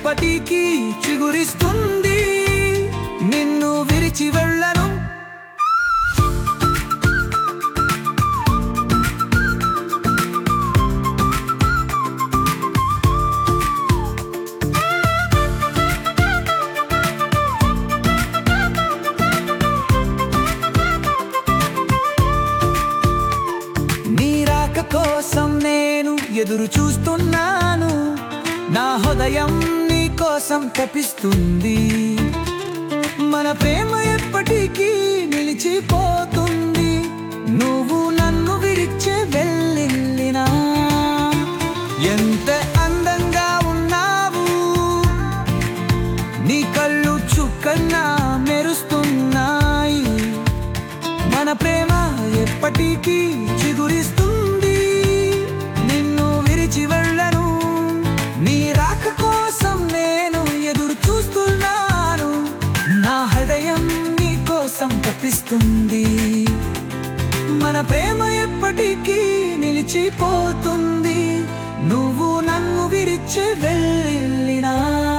ఎప్పటికీ చిగురిస్తుంది నిన్ను విరిచి వెళ్ళను నీ రాక కోసం నేను ఎదురు చూస్తున్నాను నా హృదయం నీ కోసం తపిస్తుంది మన ప్రేమ ఎప్పటికీ నిలిచిపోతుంది నువ్వు నన్ను విరిచే వెళ్ళినా ఎంత అందంగా ఉన్నావు నీ కళ్ళు చుక్కన్నా మెరుస్తున్నాయి మన ప్రేమ ఎప్పటికీ చిగురిస్తుంది నిన్ను విరిచి వెళ్ళను నీ రాక కోసం నేను ఎదురు చూస్తున్నాను నా హృదయం నీ కోసం తప్పిస్తుంది మన ప్రేమ ఎప్పటికీ నిలిచిపోతుంది నువ్వు నన్ను విరిచి వెళ్ళినా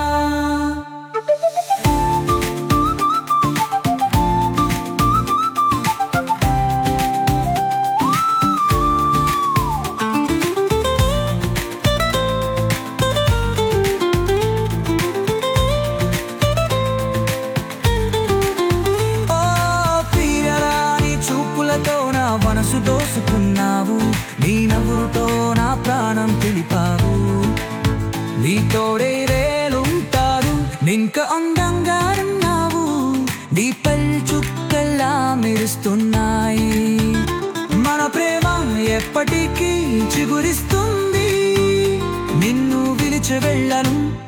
ఓ ప్రియరాని చూపులతో నా మనసు దోసుకున్నావు నీ నవ్వుతో నా ప్రాణం తెలిపావు నీతోడే రేలుంటారు నింక అందంగా ఉన్నావు నీ పల్ చుక్కల్లా మెరుస్తున్నాయి మన ప్రేమ ఎప్పటికీ చిగురిస్తుంది నిన్ను విలిచి వెళ్ళను